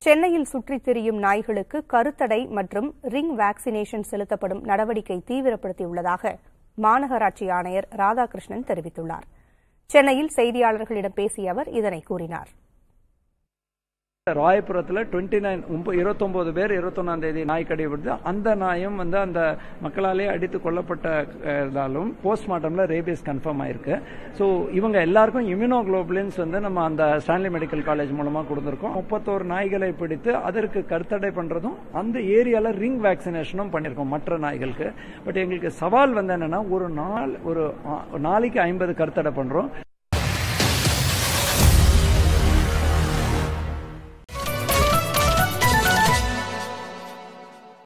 சென்னையில் சுற்றித் திரியும் நாய்களுக்கு கருத்தடை மற்றும் ரிங் வேக்சினேஷன் செலுத்தப்படும் நடவடிக்கை தீவிரப்படுத்தியுள்ளதாக மாநகராட்சி ஆணையர் ராதாகிருஷ்ணன் தெரிவித்துள்ளார் சென்னையில் செய்தியாளர்களிடம் பேசிய அவர் இதனை கூறினார் ராயபுரத்தில் டுவெண்ட்டி நைன் இருபத்தொன்பது பேர் இருபத்தொன்னாம் தேதி நாய் கடிபடுது அந்த நாயும் வந்து அந்த மக்களாலே அடித்து கொல்லப்பட்டதாலும் போஸ்ட்மார்ட்டம்ல ரேபியஸ் கன்ஃபார்ம் ஆயிருக்கு ஸோ இவங்க எல்லாருக்கும் இம்யூனோகுளோபுலின்ஸ் வந்து நம்ம அந்த ஸ்டான்லி மெடிக்கல் காலேஜ் மூலமா கொடுத்துருக்கோம் முப்பத்தோரு நாய்களை பிடித்து அதற்கு கருத்தடை பண்றதும் அந்த ஏரியால ரிங் வேக்சினேஷனும் பண்ணியிருக்கோம் மற்ற நாய்களுக்கு பட் எங்களுக்கு சவால் வந்து என்னன்னா ஒரு நாள் ஒரு நாளைக்கு ஐம்பது கருத்தடை பண்றோம்